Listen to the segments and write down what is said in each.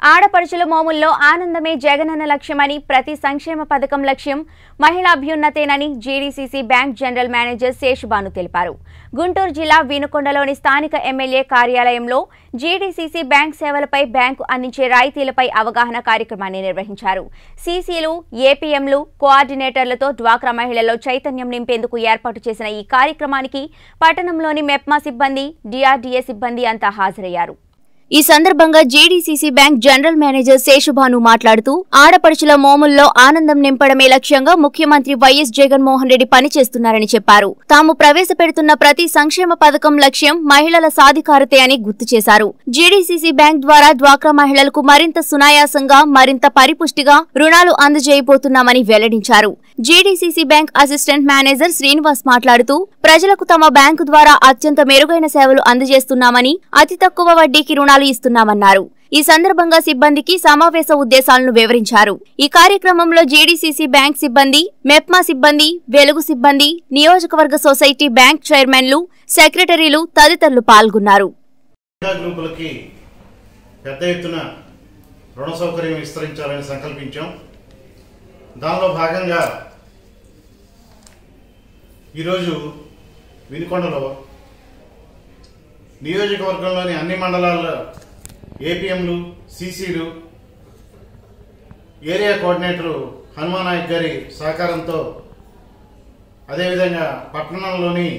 ఆడపడుచుల మోముల్లో ఆనందమే జగనన్న లక్ష్యమని ప్రతి సంక్షేమ పథకం లక్ష్యం మహిళాభ్యున్నతేనని GDCC bank general manager Seshubanu తెలిపారు గుంటూరు జిల్లా వినుకొండలోని స్థానిక ఎమ్మెల్యే కార్యాలయంలో జీడీసీసీ బ్యాంక్ సేవలపై బ్యాంకు అందించే రాయితీలపై అవగాహన కార్యక్రమాన్ని నిర్వహించారు సీసీలు ఏపీఎంలు కోఆర్డినేటర్లతో డ్వాక్రా మహిళల్లో చైతన్యం నింపేందుకు ఏర్పాటు చేసిన ఈ కార్యక్రమానికి పట్టణంలోని మెప్మా సిబ్బంది డిఆర్డీఏ సిబ్బంది అంతా హాజరయ్యారు ఈ సందర్భంగా GDCC bank general manager Seshubhanu మాట్లాడుతూ ఆడపడుచుల మోముల్లో ఆనందం నింపడమే లక్ష్యంగా ముఖ్యమంత్రి వైఎస్ జగన్మోహన్ రెడ్డి పనిచేస్తున్నారని చెప్పారు తాము ప్రవేశపెడుతున్న ప్రతి సంక్షేమ పథకం లక్ష్యం మహిళల సాధికారతే అని గుర్తు చేశారు జీడీసీసీ బ్యాంక్ ద్వారా డ్వాక్రా మహిళలకు మరింత సునాయాసంగా మరింత పరిపుష్టిగా రుణాలు అందజేయబోతున్నామని వెల్లడించారు GDCC bank assistant manager Srinivas మాట్లాడుతూ ప్రజలకు తమ బ్యాంకు ద్వారా అత్యంత మెరుగైన సేవలు అందజేస్తున్నామని అతి తక్కువ వడ్డీకి రుణాలు ఇస్తున్నామన్నారు ఈ సందర్భంగా సిబ్బందికి సమావేశ ఉద్దేశాలను వివరించారు ఈ కార్యక్రమంలో జీడీసీసీ బ్యాంక్ సిబ్బంది మెప్మా సిబ్బంది వెలుగు సిబ్బంది నియోజకవర్గ సొసైటీ బ్యాంక్ చైర్మన్లు సెక్రటరీలు తదితరులు పాల్గొన్నారు మహిళా గ్రూపులకి పెద్ద ఎత్తున రుణ సౌకర్యం విస్తరించాలని సంకల్పించాం దానిలో భాగంగా ఈరోజు వినుకొండలో నియోజకవర్గంలోని అన్ని మండలాల్లో ఏపీఎంలు సీసీలు ఏరియా కోఆర్డినేటరు హనుమాన్ నాయక్ గారి సహకారంతో అదేవిధంగా పట్టణంలోని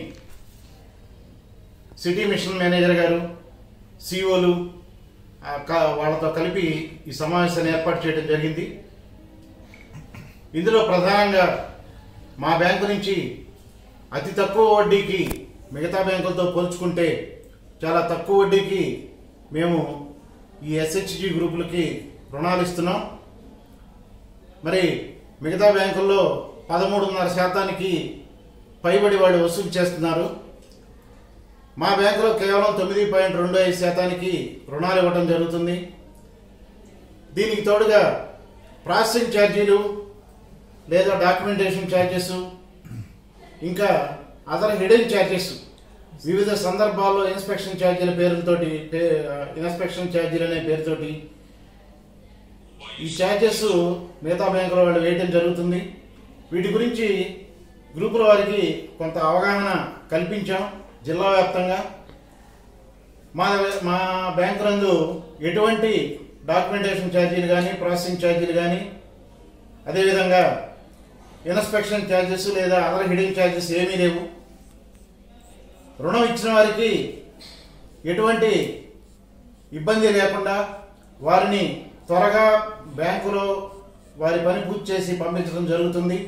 సిటీ మిషన్ మేనేజర్ గారు సిఓలు వాళ్ళతో కలిపి ఈ సమావేశాన్ని ఏర్పాటు చేయడం జరిగింది ఇందులో ప్రధానంగా మా బ్యాంకు నుంచి అతి తక్కువ వడ్డీకి మిగతా బ్యాంకులతో పోల్చుకుంటే చాలా తక్కువ వడ్డీకి మేము ఈ ఎస్హెచ్జి గ్రూపులకి రుణాలు ఇస్తున్నాం మరి మిగతా బ్యాంకుల్లో పదమూడున్నర శాతానికి పైబడి వాళ్ళు వసూలు చేస్తున్నారు మా బ్యాంకులో కేవలం తొమ్మిది పాయింట్ రెండు ఐదు శాతానికి రుణాలు ఇవ్వడం జరుగుతుంది దీనికి తోడుగా ప్రాసెసింగ్ ఛార్జీలు లేదా డాక్యుమెంటేషన్ ఛార్జెస్ ఇంకా అదర్ హిడెన్ ఛార్జెస్ వివిధ సందర్భాల్లో ఇన్స్పెక్షన్ ఛార్జీల పేరుతోటి పే- ఇన్స్పెక్షన్ ఛార్జీలు అనే పేరుతోటి ఈ ఛార్జెస్ మిగతా బ్యాంకుల వాళ్ళు వేయటం జరుగుతుంది వీటి గురించి గ్రూపుల వారికి కొంత అవగాహన కల్పించాం జిల్లా వ్యాప్తంగా మా మా బ్యాంకు నందు ఎటువంటి డాక్యుమెంటేషన్ ఛార్జీలు కానీ ప్రాసెసింగ్ ఛార్జీలు కానీ అదేవిధంగా ఇన్స్పెక్షన్ ఛార్జెస్ లేదా అదర్ హిడింగ్ ఛార్జెస్ ఏమీ లేవు రుణం ఇచ్చిన వారికి ఎటువంటి ఇబ్బంది లేకుండా వారిని త్వరగా బ్యాంకులో వారి పని పూర్తి చేసి పంపించడం జరుగుతుంది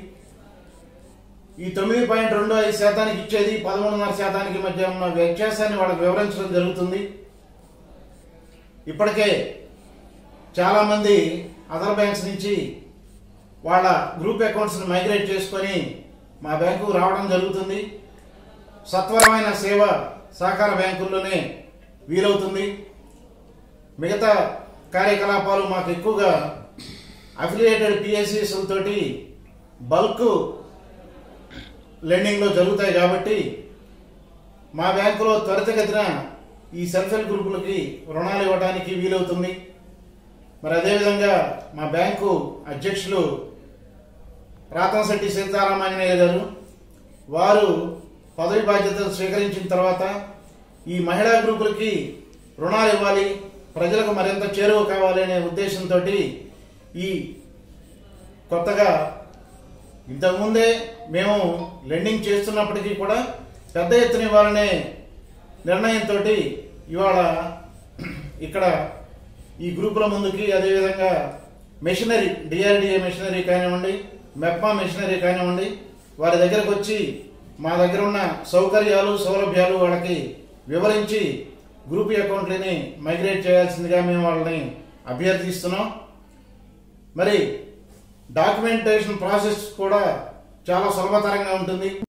ఈ తొమ్మిది పాయింట్ రెండు ఐదు శాతానికి ఇచ్చేది పదమూడున్నర శాతానికి మధ్య ఉన్న వ్యత్యాసాన్ని వాళ్ళకి వివరించడం జరుగుతుంది ఇప్పటికే చాలామంది అదర్ బ్యాంక్స్ నుంచి వాళ్ళ గ్రూప్ అకౌంట్స్ని మైగ్రేట్ చేసుకొని మా బ్యాంకు రావడం జరుగుతుంది సత్వరమైన సేవ సహకార బ్యాంకుల్లోనే వీలవుతుంది మిగతా కార్యకలాపాలు మాకు ఎక్కువగా అఫిలియేటెడ్ పిఎస్సిస్ తోటి బల్క్ లెండింగ్లో జరుగుతాయి కాబట్టి మా బ్యాంకులో త్వరితగతిన ఈ సెల్ఫ్ హెల్ప్ గ్రూపులకి రుణాలు ఇవ్వడానికి వీలవుతుంది మరి అదేవిధంగా మా బ్యాంకు అధ్యక్షులు రాతంశెట్టి సీతారామాంజనేయ గారు వారు పదవి బాధ్యతలు స్వీకరించిన తర్వాత ఈ మహిళా గ్రూపులకి రుణాలు ఇవ్వాలి ప్రజలకు మరింత చేరువ కావాలి అనే ఉద్దేశంతో ఈ కొత్తగా ఇంతకుముందే మేము లెండింగ్ చేస్తున్నప్పటికీ కూడా పెద్ద ఎత్తున ఇవ్వాలనే నిర్ణయంతో ఇవాళ ఇక్కడ ఈ గ్రూపుల ముందుకి అదేవిధంగా మెషినరీ డిఆర్డిఏ మెషినరీ కానివ్వండి మెప్మా మెషినరీ కానివ్వండి వారి దగ్గరకు వచ్చి మా దగ్గర ఉన్న సౌకర్యాలు సౌలభ్యాలు వాళ్ళకి వివరించి గ్రూప్ అకౌంట్లని మైగ్రేట్ చేయాల్సిందిగా మేము వాళ్ళని అభ్యర్థిస్తున్నాం మరి డాక్యుమెంటేషన్ ప్రాసెస్ కూడా చాలా సులభతరంగా ఉంటుంది